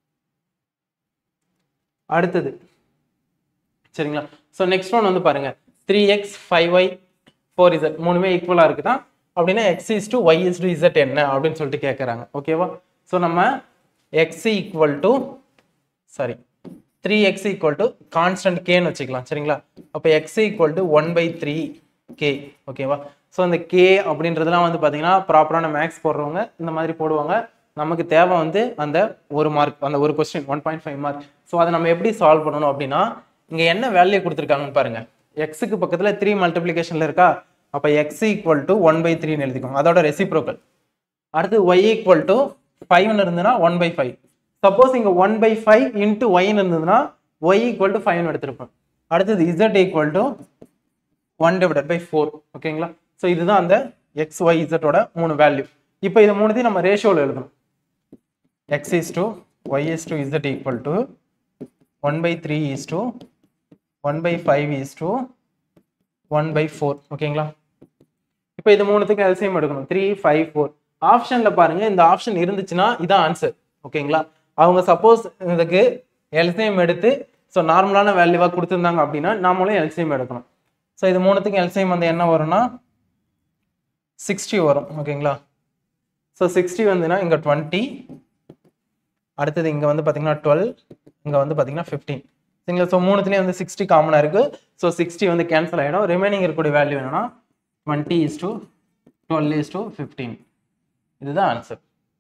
அடுத்தது சரிங்களா ஸோ நெக்ஸ்ட் ஒன் வந்து பாருங்க three X five Y four Z மூணுமே ஈக்குவலாக இருக்குதா அப்படின்னா X is to Y is to Z என்ன அப்படின்னு சொல்லிட்டு கேட்குறாங்க ஓகேவா ஸோ நம்ம X equal to sorry three X equal to constant கேன்னு வச்சுக்கலாம் சரிங்களா அப்போ X equal to one by three K ஓகேவா ஸோ அந்த கே அப்படின்றதுலாம் வந்து பார்த்தீங்கன்னா ப்ராப்பரான மேக்ஸ் போடுறவங்க இந்த மாதிரி போடுவாங்க நமக்கு தேவை வந்து அந்த ஒரு மார்க் அந்த ஒரு question one point five mark so அதை நம்ம எப்படி சால்வ் பண்ணணும் அப்படின்னா இங்கே என்ன வேல்யூ கொடுத்துருக்காங்கன்னு பாருங்க எக்ஸுக்கு பக்கத்தில் த்ரீ மல்டிப்ளிகேஷனில் இருக்கா அப்போ X equal to one by த்ரீன்னு எழுதிக்கோங்க அதோட ரெசிப்ரோக்கல் அடுத்து ஒய் ஈக்குவல் டு ஃபைவ்னு இருந்ததுன்னா ஒன் பை ஃபைவ் சப்போஸ் இங்கே ஒன் பை ஃபைவ் இன்ட்டு ஒய்னு இருந்ததுன்னா ஒய் ஈக்குவல் டு ஃபைவ்னு எடுத்திருப்பேன் அடுத்தது Z equal to one divided by four ஓகேங்களா ஸோ இதுதான் அந்த எக்ஸ் ஒய் இசட்டோட மூணு வேல்யூ இப்போ இது மூணுத்தையும் நம்ம ரேஷியோவில் எழுதணும் X is to Y is to Z equal to one by three is to one by five is to one by four ஓகேங்களா இப்போ இது மூணுத்துக்கு எல்சிஎம் எடுக்கணும் த்ரீ ஃபைவ் ஃபோர் ஆப்ஷனில் பாருங்க இந்த ஆப்ஷன் இருந்துச்சுன்னா இதான் ஆன்சர் ஓகேங்களா அவங்க சப்போஸ் இதுக்கு எல்சிஎம் எடுத்து ஸோ நார்மலான வேல்யூவாக கொடுத்துருந்தாங்க அப்படின்னா நாமளும் எல்சிஎம் எடுக்கணும் ஸோ இது மூணுத்துக்கும் எல்சிஎம் வந்து என்ன வரும்னா சிக்ஸ்டி வரும் ஓகேங்களா ஸோ சிக்ஸ்டி வந்துன்னா இங்கே டுவெண்ட்டி அடுத்தது இங்கே வந்து பார்த்தீங்கன்னா டுவெல் இங்கே வந்து பார்த்தீங்கன்னா ஃபிஃப்டீன் சரிங்களா ஸோ மூணுத்துலேயும் வந்து சிக்ஸ்டி காமனாக இருக்குது ஸோ சிக்ஸ்டி வந்து கேன்சல் ஆகிடும் ரிமைனிங் இருக்கக்கூடிய வேல்யூ என்னன்னா twenty is to twelve is to fifteen இதுதான் ஆன்சர்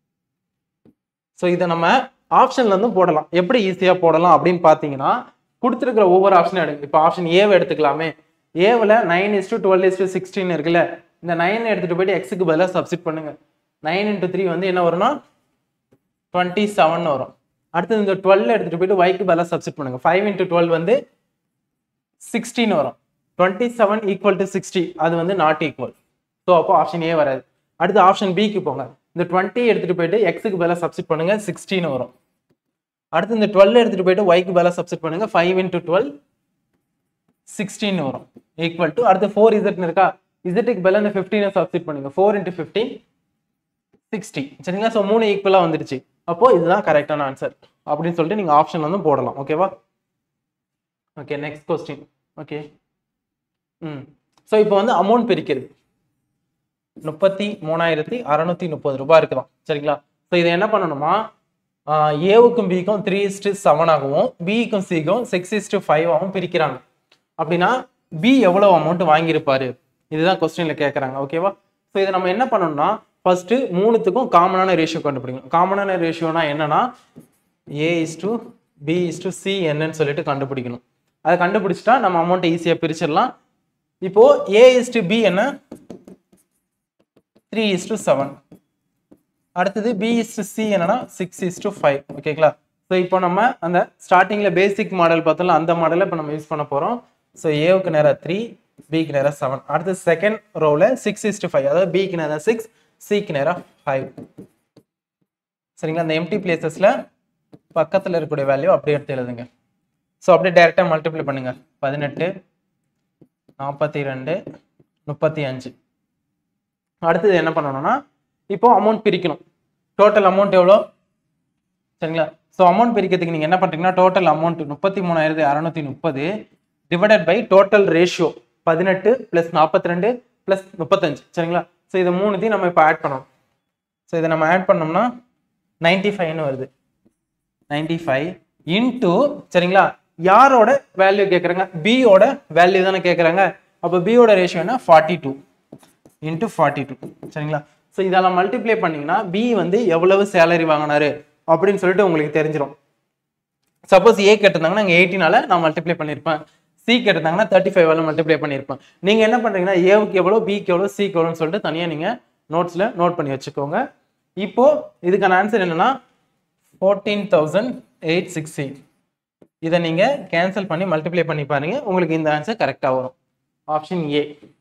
ஸோ இதை நம்ம ஆப்ஷன்ல இருந்து போடலாம் எப்படி ஈஸியாக போடலாம் அப்படின்னு பார்த்தீங்கன்னா கொடுத்துருக்கிற ஒவ்வொரு ஆப்ஷனும் எடுங்க இப்போ ஆப்ஷன் ஏவை எடுத்துக்கலாமே ஏவில் nine is to twelve is to sixteen இருக்குல்ல இந்த நைன் எடுத்துகிட்டு போயிட்டு எக்ஸுக்கு பதிலாக சப்ஸ்டிட் பண்ணுங்க நைன் இன்ட்டு த்ரீ வந்து என்ன வரும்னா டுவெண்ட்டி செவன் வரும் அடுத்தது இந்த டுவெல் எடுத்துகிட்டு போயிட்டு ஒய்க்கு பதிலாக சப்ஸ்டிட் பண்ணுங்க ஃபைவ் இன்ட்டு டுவெல் வந்து சிக்ஸ்டீன் வரும் twenty seven equal to sixty அது வந்து நாட் ஈக்குவல் ஸோ அப்போ ஆப்ஷன் ஏ வராது அடுத்து ஆப்ஷன் பிக்கு போங்க இந்த டுவெண்ட்டி எடுத்துகிட்டு போயிட்டு எக்ஸுக்கு பதிலாக சப்ஸ்டிட் பண்ணுங்க சிக்ஸ்டீன் வரும் அடுத்து இந்த டுவெல் எடுத்துகிட்டு போயிட்டு ஒய்க்கு பதிலாக சப்ஸ்டிட் பண்ணுங்க ஃபைவ் இன்ட்டு டுவெல் சிக்ஸ்டீன் வரும் ஈக்குவல் டு அடுத்து ஃபோர் இசட்னு இருக்கா இசட்டுக்கு பதிலாக இந்த ஃபிஃப்டீனை சப்ஸ்டிட் பண்ணுங்க ஃபோர் இன்ட்டு ஃபிஃப்டீன் சிக்ஸ்டி சரிங்களா ஸோ மூணு ஈக்குவலாக வந்துடுச்சு அப்போ இதுதான் கரெக்டான ஆன்சர் அப்படின்னு சொல்லிட்டு நீங்கள் ஆப்ஷன் வந்து போடலாம் ஓகேவா okay next question okay hmm so இப்போ வந்து அமௌண்ட் பிரிக்கிறது முப்பத்தி மூணாயிரத்தி அறநூத்தி முப்பது ரூபாய் இருக்குதான் சரிங்களா ஸோ இதை என்ன பண்ணணுமா ஏவுக்கும் பிக்கும் த்ரீ இஸ்டு செவன் ஆகவும் பிக்கும் சிக்கும் சிக்ஸ் இஸ்டு ஃபைவ் ஆகவும் பிரிக்கிறாங்க அப்படின்னா பி எவ்வளோ அமௌண்ட் வாங்கியிருப்பாரு இதுதான் கொஸ்டின்ல கேட்குறாங்க ஓகேவா ஸோ இதை நம்ம என்ன பண்ணணும்னா ஃபர்ஸ்ட் மூணுத்துக்கும் காமனான ரேஷியோ கண்டுபிடிக்கணும் காமனான ரேஷியோனா என்னன்னா A is to B is to C என்னன்னு சொல்லிட்டு கண்டுபிடிக்கணும் அதை கண்டுபிடிச்சிட்டா நம்ம அமௌண்ட்டை ஈஸியாக பிரிச்சிடலாம் இப்போ ஏ இஸ் டு பி என்ன த்ரீ இஸ் டு செவன் அடுத்தது பி இஸ் டு சி என்னன்னா சிக்ஸ் இஸ் டு ஃபைவ் ஓகேங்களா ஸோ இப்போ நம்ம அந்த ஸ்டார்டிங்கில் பேசிக் மாடல் பார்த்தோம்ல அந்த மாடலை இப்போ நம்ம யூஸ் பண்ண போகிறோம் ஸோ ஏவுக்கு நேராக த்ரீ பிக்கு நேராக செவன் அடுத்து செகண்ட் ரோவில் சிக்ஸ் இஸ் டு ஃபைவ் அதாவது பிக்கு நேராக சிக்ஸ் சிக்கு நேராக ஃபைவ் சரிங்களா அந்த எம்டி பிளேசஸில் பக்கத்தில் இருக்கக்கூடிய வேல்யூ அப்படியே எடுத்து எழுதுங்க ஸோ அப்படியே டைரெக்டாக மல்டிப்ளை பண்ணுங்க பதினெட்டு நாற்பத்தி ரெண்டு முப்பத்தி அஞ்சு அடுத்தது என்ன பண்ணணும்னா இப்போ அமௌண்ட் பிரிக்கணும் டோட்டல் அமௌண்ட் எவ்வளோ சரிங்களா ஸோ அமௌண்ட் பிரிக்கிறதுக்கு நீங்கள் என்ன பண்ணுறீங்கன்னா டோட்டல் அமௌண்ட் முப்பத்தி மூணாயிரத்தி அறநூற்றி முப்பது டிவைடட் பை டோட்டல் ரேஷியோ பதினெட்டு ப்ளஸ் நாற்பத்தி ரெண்டு ப்ளஸ் முப்பத்தஞ்சு சரிங்களா ஸோ இதை மூணுத்தையும் நம்ம இப்போ ஆட் பண்ணணும் ஸோ இதை நம்ம ஆட் பண்ணோம்னா நைன்டி ஃபைவ்னு வருது நைன்டி ஃபைவ் இன்டூ சரிங்களா யாரோட வேல்யூ கேட்குறாங்க பியோட வேல்யூ தானே கேட்குறாங்க அப்போ பியோட ரேஷியோ என்ன forty two into forty two சரிங்களா ஸோ இதெல்லாம் மல்டிப்ளை பண்ணீங்கன்னா பி வந்து எவ்வளவு சேலரி வாங்கினாரு அப்படின்னு சொல்லிட்டு உங்களுக்கு தெரிஞ்சிடும் சப்போஸ் ஏ கேட்டிருந்தாங்கன்னா நாங்கள் எயிட்டினால நான் மல்டிப்ளை பண்ணியிருப்பேன் சி கேட்டிருந்தாங்கன்னா தேர்ட்டி ஃபைவால மல்டிப்ளை பண்ணியிருப்பேன் நீங்கள் என்ன பண்ணுறீங்கன்னா ஏவுக்கு எவ்வளோ பிக்கு எவ்வளோ சிக்கு எவ்வளோன்னு சொல்லிட்டு தனியாக நீங்கள் நோட்ஸில் நோட் பண்ணி வச்சுக்கோங்க இப்போ இதுக்கான ஆன்சர் என்னன்னா ஃபோர்டீன் தௌசண்ட் எயிட் சிக்ஸ்டி இதை நீங்கள் கேன்சல் பண்ணி மல்டிப்ளை பண்ணி பாருங்க உங்களுக்கு இந்த ஆன்சர் கரெக்டாக வரும் ஆப்ஷன் ஏ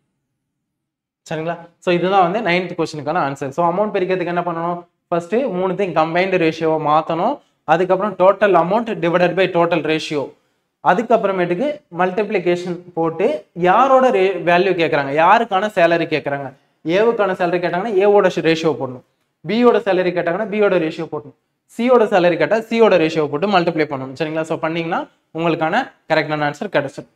சரிங்களா ஸோ இதுதான் வந்து நைன்த் கொஸ்டினுக்கான ஆன்சர் ஸோ அமௌண்ட் பிரிக்கிறதுக்கு என்ன பண்ணணும் ஃபர்ஸ்ட் மூணுத்தையும் கம்பைன்டு ரேஷியோவை மாற்றணும் அதுக்கப்புறம் total amount divided by total ratio அதுக்கப்புறமேட்டுக்கு மல்டிப்ளிகேஷன் போட்டு யாரோட ரே வேல்யூ கேட்குறாங்க யாருக்கான சேலரி கேட்குறாங்க ஏவுக்கான சேலரி கேட்டாங்கன்னா ஏவோட ரேஷியோ போடணும் பியோட சேலரி கேட்டாங்கன்னா பியோட ரேஷியோ போடணும் சியோட சேலரி கேட்டால் சியோட ரேஷியோ போட்டு மல்டிப்ளை பண்ணணும் சரிங்களா ஸோ பண்ணீங்கன்னா உங்களுக்கான கரெக்டான ஆன்சர் கிடைச்சிடும்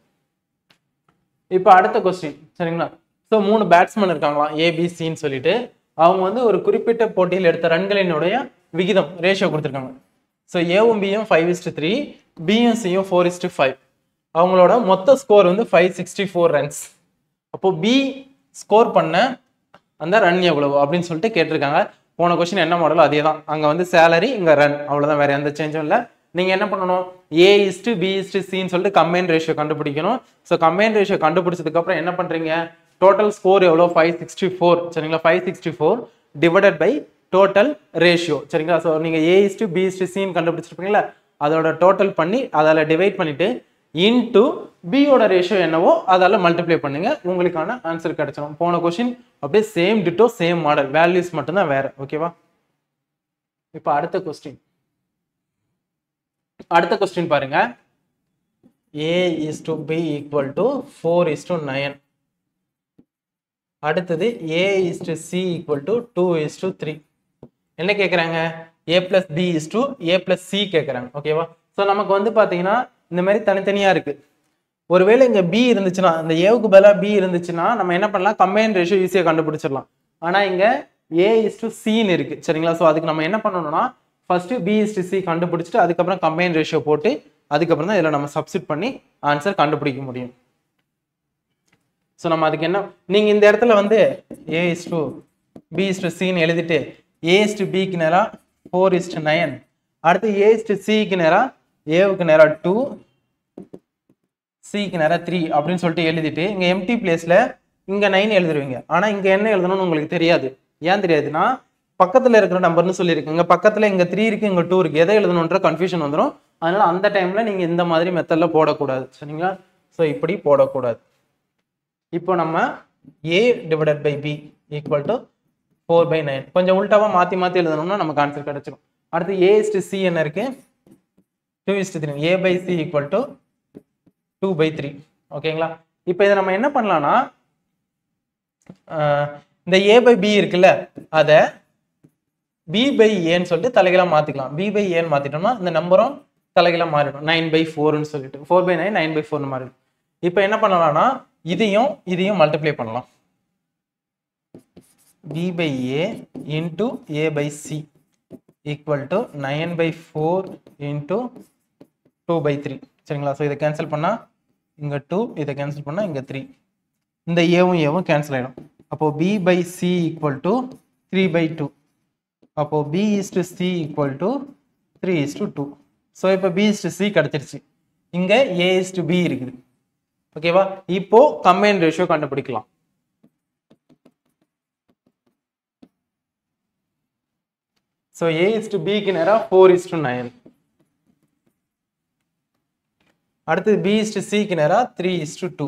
இப்போ அடுத்த கொஸ்டின் சரிங்களா ஸோ மூணு பேட்ஸ்மேன் இருக்காங்களாம் ஏபிசின்னு சொல்லிட்டு அவங்க வந்து ஒரு குறிப்பிட்ட போட்டியில் எடுத்த ரன்களினுடைய விகிதம் ரேஷியோ கொடுத்துருக்காங்க ஸோ ஏவும் பியும் ஃபைவ் இஸ்டு த்ரீ பியும் சியும் ஃபோர் இஸ்டு ஃபைவ் அவங்களோட மொத்த ஸ்கோர் வந்து ஃபைவ் சிக்ஸ்டி ஃபோர் ரன்ஸ் அப்போ பி ஸ்கோர் பண்ண அந்த ரன் எவ்வளவு அப்படின்னு சொல்லிட்டு கேட்டிருக்காங்க போன கொஸ்டின் என்ன மாடலோ அதே தான் அங்கே வந்து சேலரி இங்கே ரன் அவ்வளோதான் வேற எந்த சேஞ்சும் இல்லை நீங்கள் என்ன பண்ணணும் ஏ இஸ்டு பி இஸ்டு சின்னு சொல்லிட்டு கம்பைன் ரேஷியோ கண்டுபிடிக்கணும் ஸோ கம்பைன் ரேஷியோ கண்டுபிடிச்சதுக்கப்புறம் என்ன பண்ணுறீங்க டோட்டல் ஸ்கோர் எவ்வளோ ஃபைவ் சிக்ஸ்டி ஃபோர் சரிங்களா five sixty four divided by total ratio சரிங்களா ஸோ நீங்கள் ஏ இஸ்டு பி இஸ்டு சின்னு கண்டுபிடிச்சிருப்பீங்களா அதோட டோட்டல் பண்ணி அதால் டிவைட் பண்ணிட்டு இன்டு பியோட ரேஷியோ என்னவோ அதால மல்டிப்ளை பண்ணுங்க உங்களுக்கான ஆன்சர் கிடைச்சிடும் போன கொஸ்டின் அப்படியே same ditto same model values மட்டும்தான் வேற ஓகேவா இப்போ அடுத்த கொஸ்டின் அடுத்த கொஸ்டின் பாருங்க A is to B equal to four is to nine அடுத்தது A is to C equal to two is to three என்ன கேட்குறாங்க A plus B is to A plus C கேட்குறாங்க ஓகேவா ஸோ நமக்கு வந்து பார்த்தீங்கன்னா இந்த மாதிரி தனித்தனியாக இருக்கு ஒருவேளை இங்கே பி இருந்துச்சுன்னா இந்த ஏவுக்கு பதிலாக பி இருந்துச்சுன்னா நம்ம என்ன பண்ணலாம் கம்பைன் ரேஷியோ ஈஸியாக கண்டுபிடிச்சிடலாம் ஆனால் இங்கே ஏ இஸ் டு சின்னு இருக்கு சரிங்களா ஸோ அதுக்கு நம்ம என்ன பண்ணணும்னா first B is to C கண்டுபிடிச்சிட்டு அதுக்கப்புறம் கம்பைன் ரேஷியோ போட்டு அதுக்கப்புறம் தான் இதில் நம்ம சப்ஸ்டிட் பண்ணி ஆன்சர் கண்டுபிடிக்க முடியும் ஸோ நம்ம அதுக்கு என்ன நீங்கள் இந்த இடத்துல வந்து A is to B is to சின்னு எழுதிட்டு ஏ இஸ் டு பிக்கு நேராக ஃபோர் இஸ் டு நைன் அடுத்து ஏ இஸ் டு சிக்கு நேராக ஏவுக்கு நேராக டூ சிக்கு நேராக த்ரீ அப்படின்னு சொல்லிட்டு எழுதிட்டு இங்கே எம்டி பிளேஸில் இங்கே நைன் எழுதுருவீங்க ஆனால் இங்கே என்ன எழுதணும்னு உங்களுக்கு தெரியாது ஏன் தெரியாதுன்னா பக்கத்தில் இருக்கிற நம்பர்னு சொல்லியிருக்கு இங்கே பக்கத்தில் இங்கே த்ரீ இருக்கு இங்கே டூ இருக்கு எதை எழுதணுன்ற கன்ஃபியூஷன் வந்துடும் அதனால அந்த டைமில் நீங்கள் இந்த மாதிரி மெத்தடில் போடக்கூடாது சரிங்களா ஸோ இப்படி போடக்கூடாது இப்போ நம்ம A divided by B equal to four by nine கொஞ்சம் உல்டாவாக மாற்றி மாற்றி எழுதணும்னா நமக்கு ஆன்சர் கிடைச்சிடும் அடுத்து ஏ இஸ்டு சி என்ன இருக்கு two is to three A by C equal to two by three ஓகேங்களா இப்போ இதை நம்ம என்ன பண்ணலாம்னா ஆஹ் இந்த ஏ பை பி இருக்குல்ல அதை பி பை ஏன்னு சொல்லிட்டு தலைகளாக மாற்றிக்கலாம் பி பை ஏன்னு மாற்றிட்டோம்னா இந்த நம்பரும் தலைகளாக மாறிடும் நைன் பை ஃபோர்னு சொல்லிட்டு four by nine nine by ஃபோர்னு மாறிடும் இப்போ என்ன பண்ணலாம்னா இதையும் இதையும் மல்டிப்ளை பண்ணலாம் B by A into A by C equal to nine by four into two by three சரிங்களா ஸோ இதை கேன்சல் பண்ணால் இங்கே டூ இதை கேன்சல் பண்ணால் இங்கே த்ரீ இந்த ஏவும் ஏவும் கேன்சல் ஆகிடும் அப்போது B by C equal to three by two அப்போது B is to C equal to three is to two so இப்போ பி இஸ் டு சி கிடச்சிருச்சு இங்கே ஏ இஸ் டு பி இருக்குது ஓகேவா இப்போ கம்பைன் ரேஷியோ கண்டுபிடிக்கலாம் ஸோ ஏ இஸ் டு பிக்கு நேராக ஃபோர் இஸ் டு நைன் அடுத்தது பி இஸ் டு சிக்கு நேராக three is to two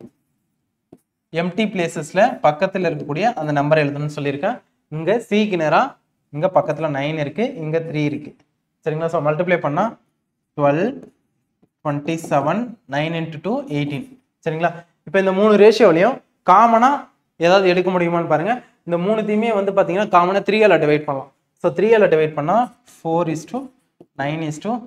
empty பிளேசஸில் பக்கத்தில் இருக்கக்கூடிய அந்த நம்பரை எழுதணும்னு சொல்லியிருக்கேன் இங்கே சிக்கு நேராக இங்கே பக்கத்தில் நைன் இருக்குது இங்கே த்ரீ இருக்குது சரிங்களா ஸோ மல்டிப்ளை பண்ணால் twelve twenty seven nine into two eighteen சரிங்களா இப்போ இந்த மூணு ரேஷியோலையும் காமனாக ஏதாவது எடுக்க முடியுமான்னு பாருங்க இந்த மூணுத்தையுமே வந்து பார்த்தீங்கன்னா காமனாக த்ரீயால் டிவைட் பண்ணலாம் ஸோ த்ரீயால் டிவைட் பண்ணால் four is to nine is to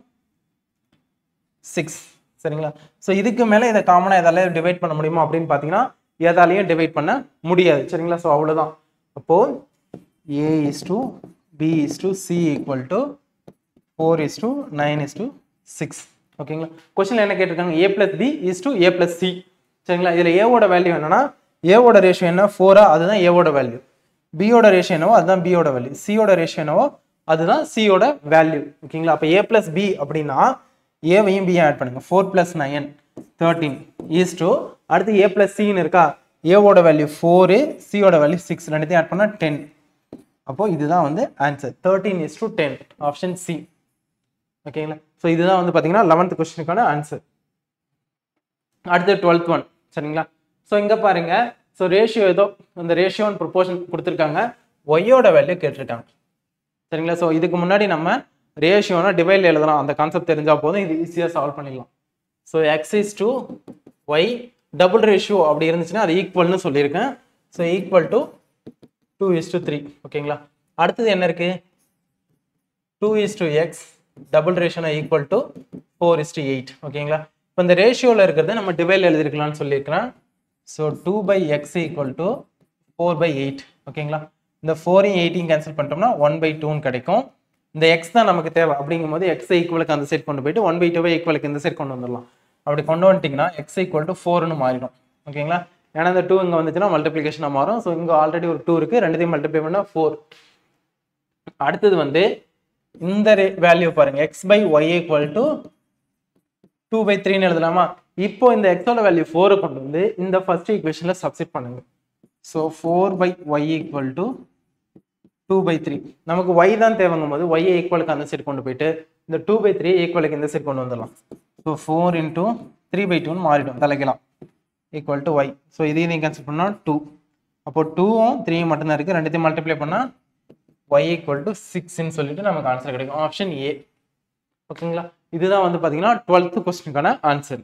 six சரிங்களா ஸோ இதுக்கு மேலே இதை காமனாக எதால டிவைட் பண்ண முடியுமா அப்படின்னு பார்த்தீங்கன்னா எதாலையும் டிவைட் பண்ண முடியாது சரிங்களா ஸோ அவ்வளோதான் அப்போது A is to B is to C equal to four is to nine is to six ஓகேங்களா கொஸ்டின் என்ன கேட்டிருக்காங்க A plus B is to A plus C சரிங்களா இதில் ஏவோட வேல்யூ என்னன்னா ஏவோட ரேஷியோ என்ன ஃபோரா அதுதான் ஏவோட வேல்யூ பியோட ரேஷியோ என்னவோ அதுதான் பியோட வேல்யூ சியோட ரேஷியோ என்னவோ அதுதான் சியோட வேல்யூ ஓகேங்களா அப்போ ஏ பிளஸ் பி அப்படின்னா ஏவையும் பியும் ஆட் பண்ணுங்க four plus nine thirteen is to அடுத்து ஏ பிளஸ் சின்னு இருக்கா ஏவோட வேல்யூ ஃபோரு சியோட வேல்யூ சிக்ஸ் ரெண்டுத்தையும் ஆட் பண்ணால் டென் அப்போ இதுதான் வந்து answer thirteen is to ten option C ஓகேங்களா ஸோ இதுதான் வந்து பார்த்தீங்கன்னா லெவன்த் கொஸ்டினுக்கான ஆன்சர் அடுத்து டுவெல்த் ஒன் சரிங்களா ஸோ இங்கே பாருங்க ஸோ ரேஷியோ ஏதோ இந்த ரேஷியோ அண்ட் ப்ரொபோர்ஷன் கொடுத்துருக்காங்க ஒய்யோட வேல்யூ கேட்டிருக்காங்க சரிங்களா ஸோ இதுக்கு முன்னாடி நம்ம ரேஷியோனா டிவைட் எழுதலாம் அந்த கான்செப்ட் தெரிஞ்சால் போதும் இது ஈஸியாக சால்வ் பண்ணிடலாம் so X is to Y double ratio அப்படி இருந்துச்சுன்னா அது ஈக்குவல்னு சொல்லியிருக்கேன் so equal to two is to three ஓகேங்களா அடுத்தது என்ன இருக்கு two is to X double ரேஷியோனா equal to four is to eight ஓகேங்களா இப்போ இந்த ரேஷியோவில் இருக்கிறத நம்ம டிவைல் எழுதிருக்கலாம்னு சொல்லியிருக்கிறேன் so two by X equal to four by eight ஓகேங்களா இந்த ஃபோரையும் எயிட்டையும் கேன்சல் பண்ணிட்டோம்னா ஒன் பை டூன்னு கிடைக்கும் இந்த எக்ஸ் தான் நமக்கு தேவை அப்படிங்கும்போது எக்ஸ் ஈக்குவலுக்கு அந்த சைட் கொண்டு போயிட்டு ஒன் பை டூவை ஈக்குவலுக்கு இந்த சைட் கொண்டு வந்துடலாம் அப்படி கொண்டு வந்துட்டிங்கன்னா எக்ஸ் ஈக்குவல் டு ஃபோர்னு மாறிடும் ஓகேங்களா ஏன்னா இந்த டூ இங்கே வந்துச்சுன்னா மல்டிப்ளிகேஷனாக மாறும் ஸோ இங்கே ஆல்ரெடி ஒரு டூ இருக்குது ரெண்டுத்தையும் மல்டிப்ளை பண்ணால் ஃபோர் அடுத்தது வந்து இந்த வேல்யூ பாருங்க X by Y equal to two by த்ரீன்னு எழுதலாமா இப்போ இந்த எக்ஸோட வேல்யூ ஃபோரை கொண்டு வந்து இந்த ஃபர்ஸ்ட் ஈக்குவேஷன்ல சப்ஸ்டிட் பண்ணுங்க so four by Y equal to two by three நமக்கு ஒய் தான் தேவைங்கும் போது ஒய் ஈக்குவலுக்கு அந்த சைடு கொண்டு போயிட்டு இந்த டூ பை த்ரீ ஈக்குவலுக்கு இந்த சைடு கொண்டு வந்துடலாம் so four into three by டூன்னு மாறிடும் தலைக்கலாம் ஈக்குவல் டு ஒய் ஸோ இதையும் நீங்கள் கேன்சல் பண்ணால் டூ அப்போ டூவும் த்ரீயும் மட்டும்தான் இருக்குது ரெண்டுத்தையும் மல்டிப்ளை பண்ணால் ஒய் ஈக்குவல் டு சிக்ஸ்ன்னு சொல்லிட்டு நமக்கு ஆன்சர் கிடைக்கும் ஆப்ஷன் ஏ ஓகேங்களா இதுதான் வந்து பார்த்தீங்கன்னா டுவெல்த்து கொஸ்டினுக்கான ஆன்சர்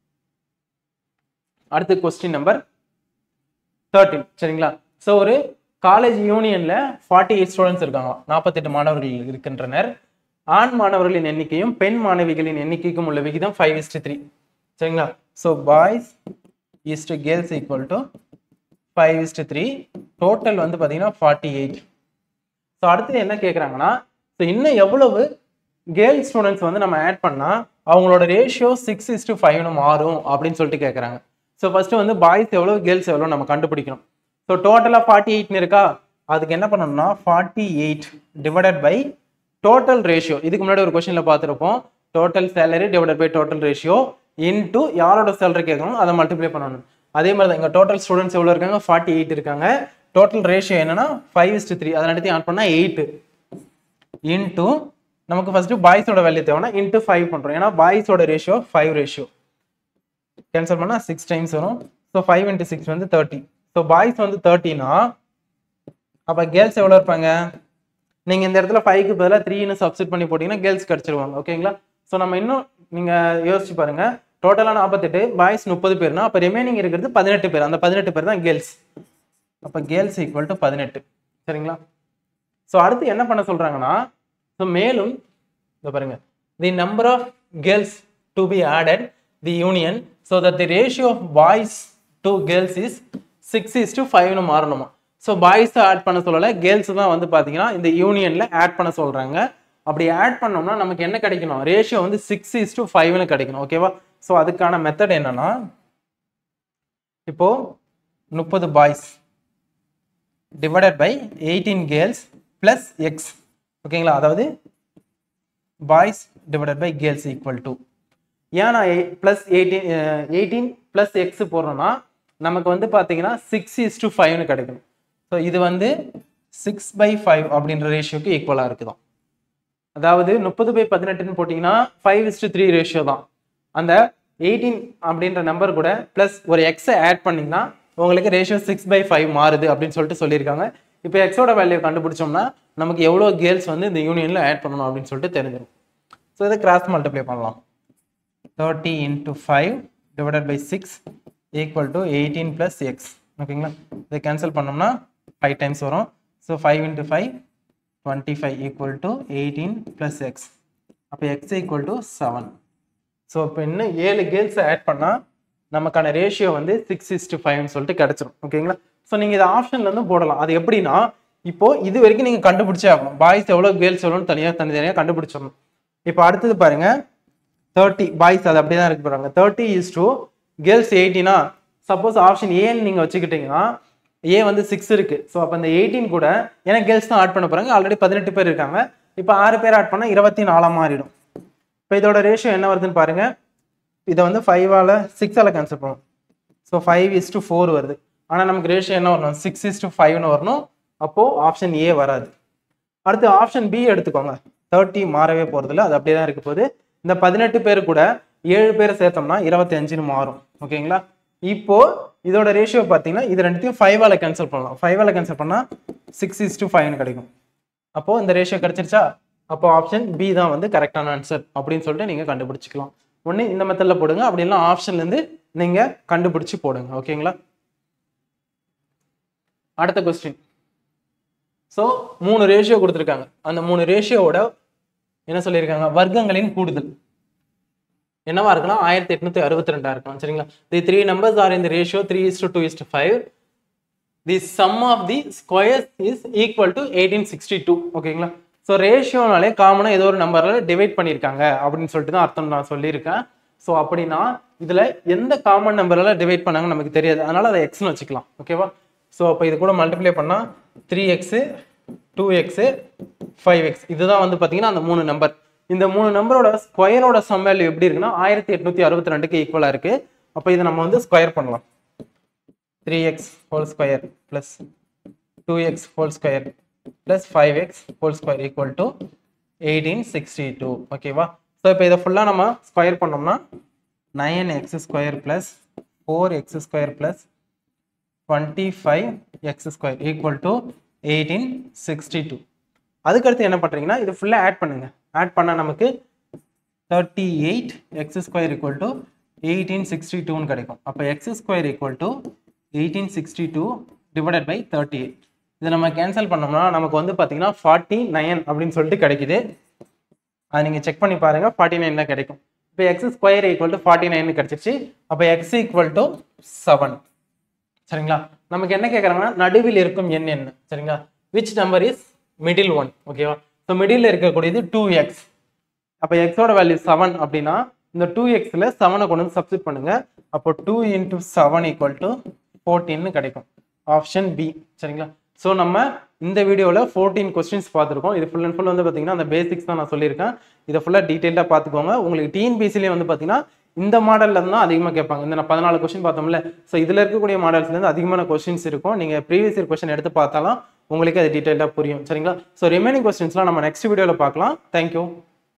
அடுத்து கொஸ்டின் நம்பர் தேர்ட்டின் சரிங்களா ஸோ ஒரு காலேஜ் யூனியன்ல ஃபார்ட்டி எயிட் ஸ்டூடெண்ட்ஸ் இருக்காங்க நாற்பத்தெட்டு மாணவர்கள் இருக்கின்றனர் ஆண் மாணவர்களின் எண்ணிக்கையும் பெண் மாணவிகளின் எண்ணிக்கைக்கும் உள்ள விகிதம் ஃபைவ் இஸ்டு த்ரீ சரிங்களா so boys is to girls equal to five is to three total வந்து பார்த்தீங்கன்னா ஃபார்ட்டி எயிட் ஸோ அடுத்தது என்ன கேட்குறாங்கன்னா ஸோ இன்னும் எவ்வளவு கேர்ள்ஸ் ஸ்டூடெண்ட்ஸ் வந்து நம்ம ஆட் பண்ணால் அவங்களோட ரேஷியோ சிக்ஸ் இஸ் டு ஃபைவ்னு மாறும் அப்படின்னு சொல்லிட்டு கேட்குறாங்க ஸோ ஃபர்ஸ்ட் வந்து பாய்ஸ் எவ்வளோ கேர்ள்ஸ் எவ்வளோ நம்ம கண்டுபிடிக்கணும் ஸோ டோட்டலாக ஃபார்ட்டி எயிட்னு இருக்கா அதுக்கு என்ன பண்ணணும்னா forty eight divided by total ratio இதுக்கு முன்னாடி ஒரு கொஸ்டினில் பார்த்துருப்போம் total salary divided by total ratio into யாரோட சேலரி கேட்கணும் அதை மல்டிப்ளை பண்ணணும் அதே மாதிரி தான் இங்கே டோட்டல் ஸ்டூடெண்ட்ஸ் எவ்வளோ இருக்காங்க ஃபார்ட்டி எயிட் இருக்காங்க டோட்டல் ரேஷியோ என்னன்னா ஃபைவ் இஸ்டு த்ரீ அதை ரெண்டுத்தையும் ஆட் பண்ணால் எயிட்டு இன்டூ நமக்கு ஃபர்ஸ்ட் பாய்ஸோட வேல்யூ தேவைன்னா இன்டூ ஃபைவ் பண்ணுறோம் ஏன்னா பாய்ஸோட ரேஷியோ ஃபைவ் ரேஷியோ கேன்சல் பண்ணால் சிக்ஸ் டைம்ஸ் வரும் ஸோ ஃபைவ் இன்ட்டு சிக்ஸ் வந்து தேர்ட்டி ஸோ பாய்ஸ் வந்து தேர்ட்டினா அப்போ கேர்ள்ஸ் எவ்வளோ இருப்பாங்க நீங்கள் இந்த இடத்துல ஃபைவ்க்கு பதிலாக த்ரீன்னு சப்ஸ்டிட் பண்ணி போட்டிங்கன்னா கேர்ள்ஸ் கிடச்சிருவாங்க ஓகேங்களா ஸோ நம்ம இன்னும் நீங்கள் யோசிச்சு பாருங்க டோட்டலாக நாற்பத்தெட்டு பாய்ஸ் முப்பது பேர்னா அப்போ ரிமைனிங் இருக்கிறது பதினெட்டு பேர் அந்த பதினெட்டு பேர் தான் கேர்ள்ஸ் அப்போ கேர்ள்ஸ் ஈக்குவல் டு பதினெட்டு சரிங்களா ஸோ அடுத்து என்ன பண்ண சொல்கிறாங்கன்னா ஸோ மேலும் இந்த பாருங்க the number of girls to be added the union so that the ratio of boys to girls is six is to ஃபைவ்னு மாறணுமா ஸோ பாய்ஸை ஆட் பண்ண சொல்லலை கேர்ள்ஸ் தான் வந்து பார்த்தீங்கன்னா இந்த யூனியனில் ஆட் பண்ண சொல்கிறாங்க அப்படி ஆட் பண்ணோம்னா நமக்கு என்ன கிடைக்கணும் ரேஷியோ வந்து சிக்ஸ் இஸ் டு ஃபைவ்னு கிடைக்கணும் ஓகேவா ஸோ அதுக்கான மெத்தட் என்னன்னா இப்போ முப்பது boys divided by eighteen girls plus x ஓகேங்களா அதாவது boys divided by girls equal to ஏன் நான் plus eighteen eighteen plus x போடுறோம்னா நமக்கு வந்து பார்த்தீங்கன்னா சிக்ஸ் இஸ் டு ஃபைவ்னு கிடைக்கும் ஸோ இது வந்து சிக்ஸ் பை ஃபைவ் அப்படின்ற ரேஷியோக்கு ஈக்குவலாக இருக்குதாம் அதாவது முப்பது பை பதினெட்டுன்னு போட்டிங்கன்னா five is to three ratio தான் அந்த எயிட்டீன் அப்படின்ற நம்பர் கூட ப்ளஸ் ஒரு எக்ஸை ஆட் பண்ணிங்கன்னா உங்களுக்கு ரேஷியோ சிக்ஸ் பை ஃபைவ் மாறுது அப்படின்னு சொல்லிட்டு சொல்லியிருக்காங்க இப்போ எக்ஸோட வேல்யூ கண்டுபிடிச்சோம்னா நமக்கு எவ்வளோ கேர்ள்ஸ் வந்து இந்த யூனியனில் ஆட் பண்ணணும் அப்படின்னு சொல்லிட்டு தெரிஞ்சிடும் ஸோ இதை கிராஸ் மல்டிப்ளை பண்ணலாம் thirty into five divided by six equal to eighteen plus x ஓகேங்களா இதை கேன்சல் பண்ணோம்னா ஃபைவ் டைம்ஸ் வரும் so five into five twenty five equal to eighteen plus x அப்போ X equal to seven so இப்போ இன்னும் ஏழு கேர்ள்ஸை ஆட் பண்ணால் நமக்கான ரேஷியோ வந்து சிக்ஸ் இஸ் டு ஃபைவ்னு சொல்லிட்டு கிடச்சிரும் ஓகேங்களா ஸோ நீங்கள் இதை ஆப்ஷன்லேருந்து போடலாம் அது எப்படின்னா இப்போ இது வரைக்கும் நீங்கள் கண்டுபிடிச்சே ஆகணும் பாய்ஸ் எவ்வளோ கேர்ள்ஸ் எவ்வளோன்னு தனியாக தனித்தனியாக கண்டுபிடிச்சிடணும் இப்போ அடுத்தது பாருங்க தேர்ட்டி பாய்ஸ் அது அப்படியே தான் இருக்கு பாருங்க தேர்ட்டி இஸ் டூ கேர்ள்ஸ் எயிட்டினா சப்போஸ் ஆப்ஷன் ஏன்னு நீங்கள் வச்சுக்கிட்டீங்கன்னா ஏ வந்து சிக்ஸ் இருக்கு ஸோ அப்போ இந்த எயிட்டீன் கூட ஏன்னா கேர்ள்ஸ் தான் ஆட் பண்ண போகிறாங்க ஆல்ரெடி பதினெட்டு பேர் இருக்காங்க இப்போ ஆறு பேர் ஆட் பண்ணால் இருபத்தி நாலாம் மாறிடும் இப்போ இதோட ரேஷியோ என்ன வருதுன்னு பாருங்க இதை வந்து ஃபைவால் சிக்ஸால் கேன்சல் பண்ணும் so five is to four வருது ஆனால் நமக்கு ரேஷியோ என்ன வரணும் சிக்ஸ் இஸ் டு ஃபைவ்னு வரணும் அப்போது ஆப்ஷன் ஏ வராது அடுத்து ஆப்ஷன் பி எடுத்துக்கோங்க தேர்ட்டி மாறவே போகிறதில்ல அது அப்படியே தான் இருக்க போகுது இந்த பதினெட்டு பேர் கூட ஏழு பேரை சேர்த்தோம்னா இருபத்தி அஞ்சுன்னு மாறும் ஓகேங்களா இப்போ இதோட ரேஷியோ பார்த்தீங்கன்னா இது ரெண்டுத்தையும் ஃபைவால் கேன்சல் பண்ணலாம் ஃபைவால் கேன்சல் பண்ணால் சிக்ஸ் இஸ் டு ஃபைவ்னு கிடைக்கும் அப்போ இந்த ரேஷியோ கிடைச்சிருச்சா அப்போ ஆப்ஷன் பி தான் வந்து கரெக்டான ஆன்சர் அப்படின்னு சொல்லிட்டு நீங்கள் கண்டுபிடிச்சிக்கலாம் ஒன்று இந்த மெத்தடில் போடுங்க அப்படி இல்லைனா ஆப்ஷன்லேருந்து நீங்கள் கண்டுபிடிச்சி போடுங்க ஓகேங்களா அடுத்த கொஸ்டின் ஸோ மூணு ரேஷியோ கொடுத்துருக்காங்க அந்த மூணு ரேஷியோவோட என்ன சொல்லியிருக்காங்க வர்க்கங்களின் கூடுதல் என்னவா இருக்கலாம் ஆயிரத்தி எட்நூத்தி அறுபத்தி ரெண்டா இருக்கலாம் சரிங்களா தி த்ரீ நம்பர்ஸ் ஆர் இந்த ratio three is to two is to five the sum of the squares is equal to eighteen sixty two ஓகேங்களா ஸோ ரேஷியோனாலே காமனாக ஏதோ ஒரு நம்பரில் டிவைட் பண்ணியிருக்காங்க அப்படின்னு சொல்லிட்டு தான் அர்த்தம் நான் சொல்லியிருக்கேன் ஸோ அப்படின்னா இதில் எந்த காமன் நம்பரால் டிவைட் பண்ணாங்கன்னு நமக்கு தெரியாது அதனால அதை எக்ஸ்னு வச்சுக்கலாம் ஓகேவா ஸோ அப்போ இது கூட மல்டிப்ளை பண்ணால் three x two x five x இதுதான் வந்து பார்த்தீங்கன்னா அந்த மூணு நம்பர் இந்த மூணு நம்பரோட ஸ்கொயரோட சம் வேல்யூ எப்படி இருக்குன்னா ஆயிரத்தி எட்நூத்தி அறுபத்தி ரெண்டுக்கு ஈக்குவலாக இருக்கு அப்போ இதை நம்ம வந்து ஸ்கொயர் பண்ணலாம் three x whole square plus two x whole square plus five x whole square equal to eighteen sixty two ஓகேவா ஸோ இப்போ இதை ஃபுல்லாக நம்ம ஸ்கொயர் பண்ணோம்னா nine x square plus four x square plus twenty five x square equal to eighteen sixty two அதுக்கடுத்து என்ன பண்ணுறீங்கன்னா இது ஃபுல்லாக ஆட் பண்ணுங்க ஆட் பண்ணால் நமக்கு thirty eight x square equal to eighteen sixty டூன்னு கிடைக்கும் அப்போ x square equal to eighteen sixty two divided by thirty eight இதை நம்ம கேன்சல் பண்ணோம்னா நமக்கு வந்து பார்த்தீங்கன்னா ஃபார்ட்டி நைன் அப்படின்னு சொல்லிட்டு கிடைக்குது அதை நீங்கள் செக் பண்ணி பாருங்கள் ஃபார்ட்டி நைன் தான் கிடைக்கும் இப்போ x square equal to forty nine கிடச்சிருச்சு அப்போ எக்ஸ் ஈக்குவல் டு செவன் சரிங்களா நமக்கு என்ன கேட்குறாங்கன்னா நடுவில் இருக்கும் எண் என்ன சரிங்களா which number is middle one ஓகேவா ஸோ மிடில் இருக்கக்கூடியது டூ எக்ஸ் அப்போ எக்ஸோட வேல்யூ செவன் அப்படின்னா இந்த டூ எக்ஸில் செவனை கொண்டு வந்து சப்ஸ்டிட் பண்ணுங்க அப்போ two into seven equal to ஃபோர்டீன்னு கிடைக்கும் ஆப்ஷன் பி சரிங்களா ஸோ நம்ம இந்த வீடியோவில் ஃபோர்டீன் கொஸ்டின்ஸ் பார்த்துருக்கோம் இது ஃபுல் அண்ட் ஃபுல் வந்து பார்த்தீங்கன்னா அந்த பேசிக்ஸ் தான் நான் சொல்லியிருக்கேன் இதை ஃபுல்லாக டீட்டெயிலாக பார்த்துக்கோங்க உங்களுக்கு டிஎன்பிசிலேயே வந்து பார்த்தீங்கன்னா இந்த மாடல்ல தான் அதிகமாக கேட்பாங்க இந்த நான் பதினாலு கொஸ்டின் பார்த்தோம்ல ஸோ இதில் இருக்கக்கூடிய மாடல்ஸ்லேருந்து அதிகமான கொஸ்டின்ஸ் இருக்கும் நீங்கள் ப்ரீவியஸ் இயர் கொஸ்டின் எடுத்து பார்த்தாலும் உங்களுக்கு அது டீட்டெயிலாக புரியும் சரிங்களா ஸோ ரிமைனிங் கொஸ்டின்ஸ்லாம் நம்ம நெக்ஸ்ட் வீடியோவில் பார்க்கலாம் தேங்க்யூ